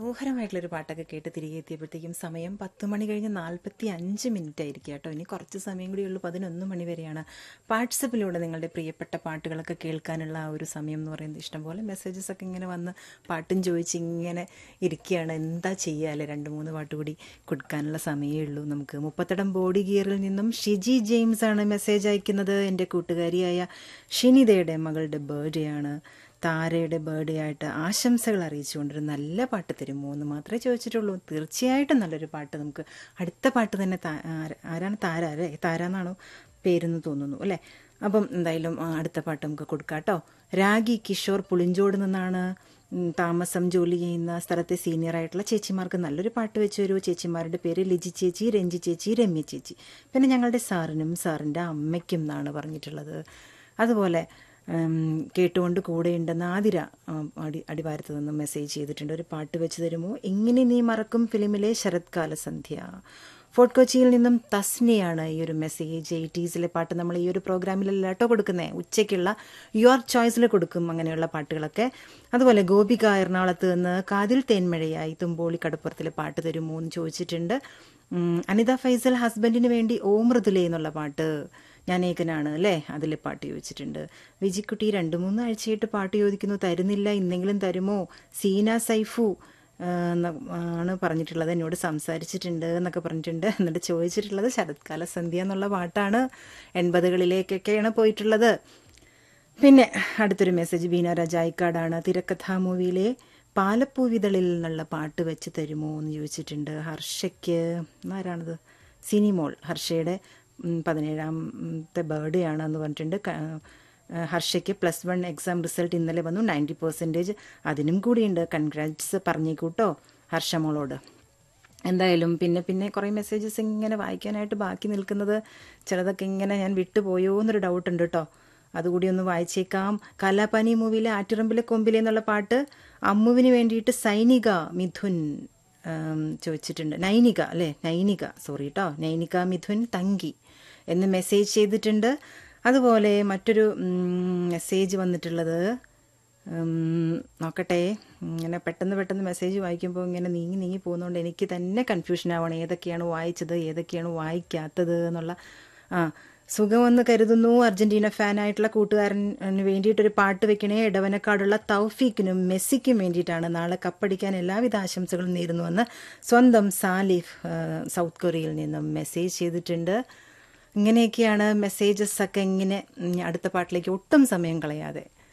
മനോഹരമായിട്ടുള്ളൊരു പാട്ടൊക്കെ കേട്ട് തിരികെ എത്തിയപ്പോഴത്തേക്കും സമയം പത്ത് മണി കഴിഞ്ഞ് നാൽപ്പത്തി അഞ്ച് മിനിറ്റ് ആയിരിക്കും കേട്ടോ ഇനി കുറച്ച് സമയം കൂടി ഉള്ളൂ പതിനൊന്ന് മണി വരെയാണ് വാട്സപ്പിലൂടെ നിങ്ങളുടെ പ്രിയപ്പെട്ട പാട്ടുകളൊക്കെ കേൾക്കാനുള്ള ആ ഒരു സമയം എന്ന് പറയുന്നത് ഇഷ്ടംപോലെ മെസ്സേജസ് ഒക്കെ ഇങ്ങനെ വന്ന് പാട്ടും ചോദിച്ച് ഇങ്ങനെ ഇരിക്കുകയാണ് എന്താ ചെയ്യാല്ലേ രണ്ട് മൂന്ന് പാട്ട് കൂടി കൊടുക്കാനുള്ള സമയമേ ഉള്ളൂ നമുക്ക് മുപ്പത്തടം ബോഡി ഗിയറിൽ നിന്നും ഷിജി ജെയിംസ് ആണ് മെസ്സേജ് അയക്കുന്നത് എൻ്റെ കൂട്ടുകാരിയായ ഷിനിതയുടെ മകളുടെ ബർത്ത്ഡേ ആണ് താരയുടെ ബർത്ത്ഡേ ആയിട്ട് ആശംസകൾ അറിയിച്ചുകൊണ്ടൊരു നല്ല പാട്ട് തരുമോ എന്ന് മാത്രമേ ചോദിച്ചിട്ടുള്ളൂ തീർച്ചയായിട്ടും നല്ലൊരു പാട്ട് നമുക്ക് അടുത്ത പാട്ട് തന്നെ താ- ആര- ആരാണ് താര അല്ലേ താര എന്നാണോ പേരെന്ന് തോന്നുന്നു അല്ലേ അപ്പം എന്തായാലും ആ, അടുത്ത പാട്ട് നമുക്ക് കൊടുക്കാം കേട്ടോ രാഗി കിഷോർ പുളിഞ്ചോട് നിന്നാണ് ഉം, താമസം ജോലി ചെയ്യുന്ന സ്ഥലത്തെ സീനിയർ ആയിട്ടുള്ള ചേച്ചിമാർക്ക് നല്ലൊരു പാട്ട് വെച്ച് തരൂ ചേച്ചിമാരുടെ പേര് ലിജി ചേച്ചി രഞ്ജി ചേച്ചി രമ്യ ചേച്ചി പിന്നെ ഞങ്ങളുടെ സാറിനും സാറിൻ്റെ അമ്മയ്ക്കും എന്നാണ് പറഞ്ഞിട്ടുള്ളത് അതുപോലെ ഉം, കേട്ടുകൊണ്ട് കൂടെയുണ്ടെന്ന് ആതിര ഉം, അടി അടിവാരത്ത് നിന്ന് മെസ്സേജ് ചെയ്തിട്ടുണ്ട് ഒരു പാട്ട് വെച്ച് തരുമോ എങ്ങനെ നീ മറക്കും ഫിലിമിലെ ശരത്കാല സന്ധ്യ ഫോർട്ട് കൊച്ചിയിൽ നിന്നും തസ്നിയാണ് ഈ ഒരു മെസ്സേജ് എയ്റ്റീസിലെ പാട്ട് നമ്മൾ ഈ ഒരു പ്രോഗ്രാമിലല്ല കേട്ടോ കൊടുക്കുന്നത് ഉച്ചയ്ക്കുള്ള യുവർ ചോയ്സിൽ കൊടുക്കും അങ്ങനെയുള്ള പാട്ടുകളൊക്കെ അതുപോലെ ഗോപിക എറണാകുളത്ത് നിന്ന് കാതിൽ തേന്മഴയായി തുമ്പോളി കടപ്പുറത്തിലെ പാട്ട് തരുമോ എന്ന് ചോദിച്ചിട്ടുണ്ട് ഉം, അനിത ഫൈസൽ ഹസ്ബൻഡിന് വേണ്ടി ഓ മൃദുലേ എന്നുള്ള പാട്ട് ഞാൻ ഏകനാണ് അല്ലേ അതിൽ പാട്ട് ചോദിച്ചിട്ടുണ്ട് വിജിക്കുട്ടി രണ്ട് മൂന്ന് ആഴ്ചയായിട്ട് പാട്ട് ചോദിക്കുന്നു തരുന്നില്ല ഇന്നെങ്കിലും തരുമോ സീന സൈഫു ആ, ന്ന- ആണ് പറഞ്ഞിട്ടുള്ളത് എന്നോട് സംസാരിച്ചിട്ടുണ്ട് എന്നൊക്കെ പറഞ്ഞിട്ടുണ്ട് എന്നിട്ട് ചോദിച്ചിട്ടുള്ളത് ശരത്കാല സന്ധ്യ എന്നുള്ള പാട്ടാണ് എൺപതുകളിലേക്കൊക്കെയാണ് പോയിട്ടുള്ളത് പിന്നെ അടുത്തൊരു മെസ്സേജ് ബീന രാജായിക്കാടാണ് തിരക്കഥാ മൂവിയിലെ പാലപ്പൂവിതളിൽ നിന്നുള്ള പാട്ട് വെച്ച് തരുമോ എന്ന് ചോദിച്ചിട്ടുണ്ട് ഹർഷയ്ക്ക് ആരാണത് സിനിമോൾ ഹർഷയുടെ ഉം, പതിനേഴാമത്തെ ബർത്ത്ഡേ ആണെന്ന് പറഞ്ഞിട്ടുണ്ട് ക- ആ, ഹർഷയ്ക്ക് പ്ലസ് വൺ എക്സാം റിസൾട്ട് ഇന്നലെ വന്നു നയൻറ്റി പെർസെൻറ്റേജ് അതിനും കൂടിയുണ്ട് കൺഗ്രാറ്റ്സ് പറഞ്ഞേക്കൂട്ടോ ഹർഷമോളോട് എന്തായാലും പിന്നെ പിന്നെ കുറേ മെസ്സേജസ് ഇങ്ങനെ വായിക്കാനായിട്ട് ബാക്കി നിൽക്കുന്നത് ചിലതൊക്കെ ഇങ്ങനെ ഞാൻ വിട്ടുപോയോ എന്നൊരു ഡൗട്ട് ഉണ്ട് കേട്ടോ അതുകൂടി ഒന്ന് വായിച്ചേക്കാം കലാപാനി മൂവിയിലെ ആറ്റിറമ്പിലെ കൊമ്പിലെ എന്നുള്ള പാട്ട് അമ്മുവിന് വേണ്ടിയിട്ട് സൈനിക മിഥുൻ ഉം, ചോദിച്ചിട്ടുണ്ട് നൈനിക അല്ലേ നൈനിക സോറി കേട്ടോ നൈനിക മിഥുൻ തങ്കി എന്ന് മെസ്സേജ് ചെയ്തിട്ടുണ്ട് അതുപോലെ മറ്റൊരു ഉം, മെസ്സേജ് വന്നിട്ടുള്ളത് ഉം, നോക്കട്ടെ ഇങ്ങനെ പെട്ടെന്ന് പെട്ടെന്ന് മെസ്സേജ് വായിക്കുമ്പോൾ ഇങ്ങനെ നീങ്ങി നീങ്ങി പോകുന്നതുകൊണ്ട് എനിക്ക് തന്നെ കൺഫ്യൂഷൻ ആവണം ഏതൊക്കെയാണ് വായിച്ചത് ഏതൊക്കെയാണ് വായിക്കാത്തത് എന്നുള്ള ആ സുഖമെന്ന് കരുതുന്നു അർജന്റീന ഫാനായിട്ടുള്ള കൂട്ടുകാരന് വേണ്ടിയിട്ടൊരു പാട്ട് വെക്കണേ ഇടവനക്കാടുള്ള തൗഫീക്കിനും മെസ്സിക്കും വേണ്ടിയിട്ടാണ് നാളെ കപ്പടിക്കാൻ എല്ലാവിധ ആശംസകളും നേരുന്നുവെന്ന് സ്വന്തം സാലിഫ് ആ, സൗത്ത് കൊറിയയിൽ നിന്നും മെസ്സേജ് ചെയ്തിട്ടുണ്ട് ഇങ്ങനെയൊക്കെയാണ് മെസ്സേജസ് ഒക്കെ ഇങ്ങനെ ഉം, അടുത്ത പാട്ടിലേക്ക് ഒട്ടും സമയം കളയാതെ